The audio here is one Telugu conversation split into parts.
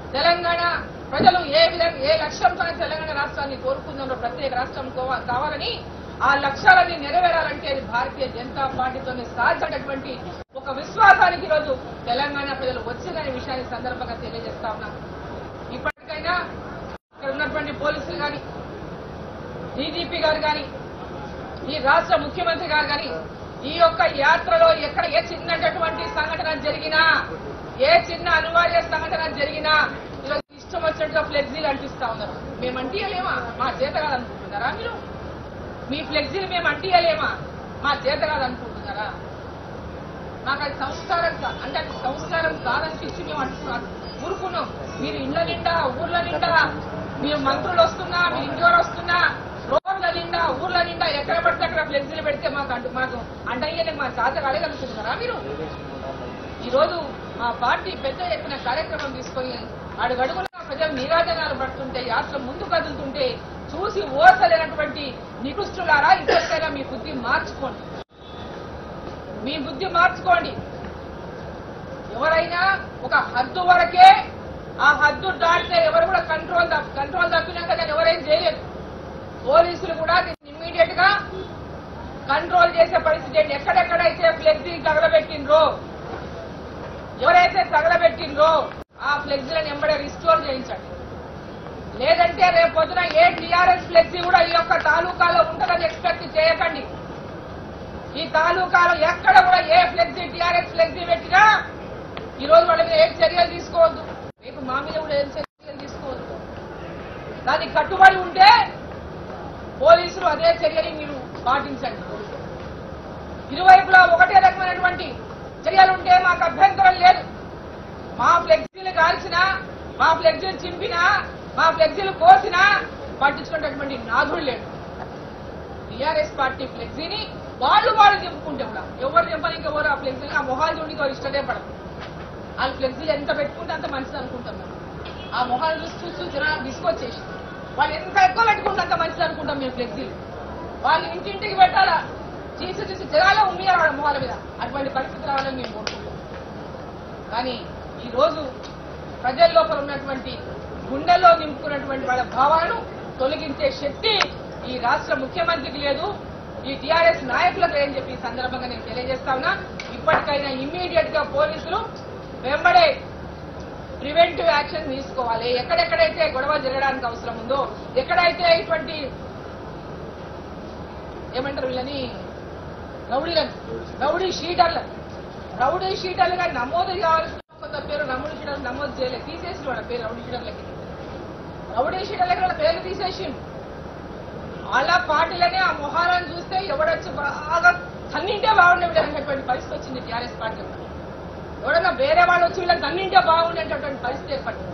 తెలంగాణ ప్రజలు ఏ విధంగా ఏ లక్ష్యంతో తెలంగాణ రాష్ట్రాన్ని కోరుకుందో ప్రత్యేక రాష్ట్రం కోవ- కావాలని ఆ లక్ష్యాలని నెరవేరాలంటే అది భారతీయ జనతా పార్టీతోనే సాధ్యమైనటువంటి ఒక విశ్వాసానికి ఈరోజు తెలంగాణ ప్రజలు వచ్చిందనే విషయాన్ని ఈ సందర్భంగా తెలియజేస్తా ఉన్నాం ఇప్పటికైనా ఇక్కడ ఉన్నటువంటి పోలీసులు కానీ డీజీపీ గారు కానీ ఈ రాష్ట్ర ముఖ్యమంత్రి గారు కానీ ఈ యొక్క యాత్రలో ఎక్కడ ఏ చిన్నటువంటి సంఘటన జరిగినా ఏ చిన్న అనివార్య సంఘటన జరిగినా ఈరోజు ఇష్టం వచ్చినట్టుగా ఫ్లెక్సీలు అంటిస్తా ఉన్నారు మేము అంటియలేమా మా చేత కాదనుకుంటున్నారా మీరు మీ ఫ్లెక్సీలు మేము అంటియలేమా మా చేత కాదనుకుంటున్నారా మాకు అది సంస్కారం కా- అంటే అది సంస్కారం కాదనిపించి మేము అంటున్నాం ఊరుకున్నాం మీరు ఇళ్ళ నిండా ఊర్ల నిండా మీరు మంత్రులు వస్తున్నా మీరు ఇంటివారు వస్తున్నా రోడ్ల నిండా ఊర్ల నిండా ఎక్కడ పడితే అక్కడ ఫ్లెక్సీలు పెడితే మాకు అంటు మాకు అంటే మా చేత కాలేదనుకుంటున్నారా మీరు ఈ రోజు మా పార్టీ పెద్ద ఎత్తున కార్యక్రమం తీసుకొని అడుగడుగున ప్రజలు నీరాజనాలు పడుతుంటే యాత్ర ముందు కదులుతుంటే చూసి ఓర్చలేనటువంటి నికృష్టులారా ఇప్పటికైనా మీ బుద్ధి మార్చుకోండి మీ బుద్ధి మార్చుకోండి ఎవరైనా ఒక హద్దు వరకే ఆ హద్దు దాటితే ఎవరు కూడా కంట్రోల్ తప్ప- కంట్రోల్ తప్పినాక దాన్ని ఎవరేం చేయలేదు పోలీసులు కూడా దీన్ని ఇమ్మీడియట్ గా కంట్రోల్ చేసే పరిస్థితి ఏంటి ఎక్కడెక్కడైతే ఫ్లెక్సీ తగలబెట్టిండ్రో ఎవరైతే తగలబెట్టిండ్రో ఆ ఫ్లెక్సీలను ఎంబడే రిస్టోర్ చేయించండి లేదంటే రేపు పొద్దున ఏ టీఆర్ఎస్ ఫ్లెక్సీ కూడా ఈ యొక్క తాలూకాలో ఉంటుందని ఎక్స్పెక్ట్ చేయకండి ఈ తాలూకాలో ఎక్కడ కూడా ఏ ఫ్లెక్సీ టీఆర్ఎస్ ఫ్లెక్సీ పెట్టినా ఈ రోజు వాళ్ళ మీద ఏం చర్యలు తీసుకోవద్దు రేపు మా మీద కూడా ఏం చర్యలు తీసుకోవద్దు దానికి కట్టుబడి ఉంటే పోలీసులు అదే చర్యని మీరు పాటించండి ఇరువైపులా ఒకటే రకమైనటువంటి చర్యలు ఉంటే మాకు అభ్యంతరం లేదు మా ఫ్లెక్సీలు కాల్చినా మా ఫ్లెక్సీలు చింపినా మా ఫ్లెక్సీలు కోసినా పట్టించుకున్నటువంటి నాథుడు లేడు టీఆర్ఎస్ పార్టీ ఫ్లెక్సీని వాళ్ళు వాళ్ళు చెప్పుకుంటే కూడా ఎవరు చెప్పని ఇంకెవరు ఆ ఫ్లెక్సీని ఆ మొహాలు చూడడానికి వారు ఇష్టమే పడదు వాళ్ళు ఫ్లెక్సీలు ఎంత పెట్టుకుంటే అంత మంచిది అనుకుంటాం మేము ఆ మొహాలు చూసి చూస్తూ జనాలు తీసుకొచ్చేసి వాళ్ళు ఎంత ఎక్కువ పెట్టుకుంటే అంత మంచిది అనుకుంటాం మేము ఫ్లెక్సీలు వాళ్ళు ఇంటింటికి పెట్టాలా తీసి తీసి జనాలే ఉమ్మియారు వాళ్ళ మొహాల మీద అటువంటి పరిస్థితి రావాలని మేము కోరుకుంటాం కానీ ఈ రోజు ప్రజల లోపల ఉన్నటువంటి గుండెల్లో నింపుకున్నటువంటి వాళ్ళ భావాలను తొలగించే శక్తి ఈ రాష్ట్ర ముఖ్యమంత్రికి లేదు ఈ టీఆర్ఎస్ నాయకులకు లేదని చెప్పి ఈ సందర్భంగా నేను తెలియజేస్తా ఉన్నా ఇప్పటికైనా ఇమ్మీడియట్ గా పోలీసులు వెంబడే ప్రివెంటివ్ యాక్షన్ తీసుకోవాలి ఎక్కడెక్కడైతే గొడవ జరగడానికి అవసరం ఉందో ఎక్కడైతే ఇటువంటి ఏమంటారు వీళ్ళని రౌడీలను రౌడీ షీటర్లు రౌడీ షీటర్లుగా నమోదు కావాల్సిన కొంత పేరు రౌడీ షీటర్లు నమోదు చేయలేదు తీసేసి వాళ్ళ పేరు రౌడీ షీటర్లకి రౌడీ షీటర్లకి వాళ్ళ పేర్లు తీసేసిండు వాళ్ళ పార్టీలనే ఆ మొహాలను చూస్తే ఎవడొచ్చి బాగా తన్నింటే బాగుండే అనేటువంటి పరిస్థితి వచ్చింది టీఆర్ఎస్ పార్టీ ఎవడన్నా వేరే వాళ్ళు వచ్చి వీళ్ళని తన్నింటే బాగుండేటటువంటి పరిస్థితి ఏర్పడింది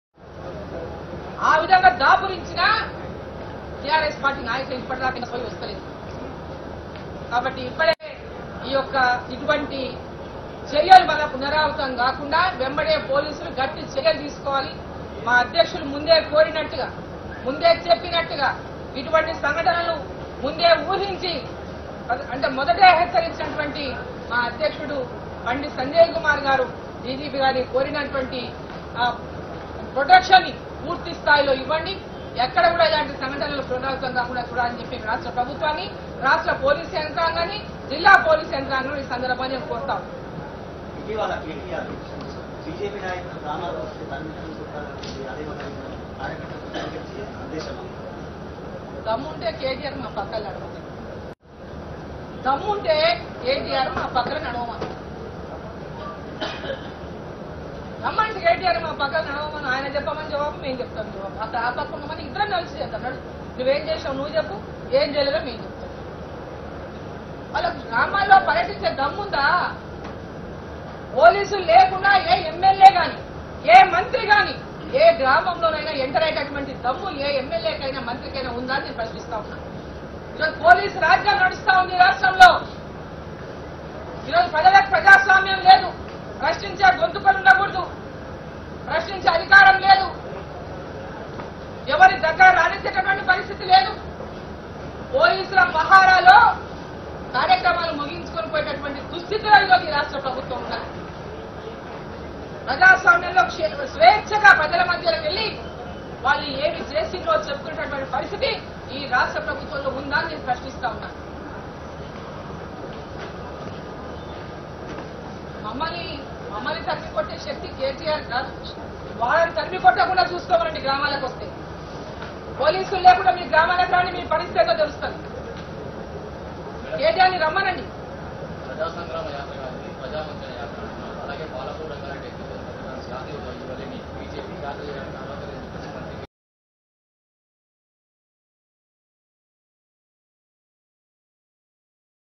ఆ విధంగా దాపురించిన టీఆర్ఎస్ పార్టీ నాయకులు ఇప్పటిదాకా ఇంకా పోయి వస్తలేదు కాబట్టి ఇప్పుడే ఈ యొక్క ఇటువంటి చర్యలు మన పునరావృతం కాకుండా వెంబడే పోలీసులు గట్టి చర్యలు తీసుకోవాలి మా అధ్యక్షులు ముందే కోరినట్టుగా ముందే చెప్పినట్టుగా ఇటువంటి సంఘటనలు ముందే ఊహించి అద- అంటే మొదటే హెచ్చరించినటువంటి మా అధ్యక్షుడు బండి సంజయ్ కుమార్ గారు డీజీపీ గారి కోరినటువంటి ప్రొటెక్షన్ ని పూర్తి స్థాయిలో ఇవ్వండి ఎక్కడ కూడా ఇలాంటి సంఘటనలు పునరావృతం కాకుండా చూడాలని చెప్పి రాష్ట్ర ప్రభుత్వాన్ని రాష్ట్ర పోలీస్ యంత్రాంగాన్ని జిల్లా పోలీస్ యంత్రాంగం ఈ సందర్భాన్ని నేను కోరుతాం ఇటీవల కేటీఆర్ బీజేపీ నాయకులు గ్రామాల్లో వస్తే తల్లిదండ్రులు చుట్టాలని అదే మన కార్యకర్తలకు తెలియజేసి ఆదేశం దమ్ముంటే కేటీఆర్ మా పక్కన నడవమని దమ్ముంటే కేటీఆర్ మా పక్కన నడవమని రమ్మంటే కేటీఆర్ మా పక్కన నడవమని ఆయన చెప్పమని జవాబు మేము చెప్తాం జవాబు అక్కడ ఆ పక్క ఉన్నమని ఇద్దరం కలిసి చేద్దాం నడు నువ్వేం చేసావు నువ్వు చెప్పు ఏం చేయలేదో మేము చెప్తాం వాళ్ళకు గ్రామాల్లో పర్యటించే దమ్ముందా పోలీసులు లేకుండా ఏ ఎమ్మెల్యే గాని ఏ మంత్రి గాని ఏ గ్రామంలోనైనా ఎంటర్ అయ్యేటటువంటి దమ్ము ఏ ఎమ్మెల్యేకైనా మంత్రికైనా ఉందా అని నేను ప్రశ్నిస్తా ఉన్నా ఈరోజు పోలీసు రాజ్యం నడుస్తా ఉంది ఈ రాష్ట్రంలో ఈరోజు ప్రజలకు ప్రజాస్వామ్యం లేదు ప్రశ్నించే గొంతుకలు ఉండకూడదు ప్రశ్నించే అధికారం లేదు ఎవరి దగ్గర రాణించేటటువంటి పరిస్థితి లేదు పోలీసుల పహారాలో కార్యక్రమాలు ముగించుకొని పోయేటటువంటి దుస్థితిలో ఈరోజు ఈ రాష్ట్ర ప్రభుత్వం ఉన్నది ప్రజాస్వామ్యంలో క్షే- స్వేచ్ఛగా ప్రజల మధ్యలోకి వెళ్ళి వాళ్ళు ఏమి చేసిందో చెప్పుకునేటటువంటి పరిస్థితి ఈ రాష్ట్ర ప్రభుత్వంలో ఉందా అని నేను ప్రశ్నిస్తా ఉన్నా మమ్మల్ని మమ్మల్ని తరిమి కొట్టే శక్తి కేటీఆర్ కాదు వాళ్ళని తరిమి కొట్టకుండా చూసుకోమనండి గ్రామాలకు వస్తే పోలీసులు లేకుండా మీ గ్రామాలకు రాని మీ పరిస్థితి ఏదో తెలుస్తుంది కేటీఆర్ని రమ్మనండి ప్రజా సంగ్రామ యాత్ర కాదు ప్రజావంచన యాత్ర అంటున్నారు అలాగే పాలకూడ కరెంట్ ఎక్కువ జాతీయ బీజేపీ జాతీయ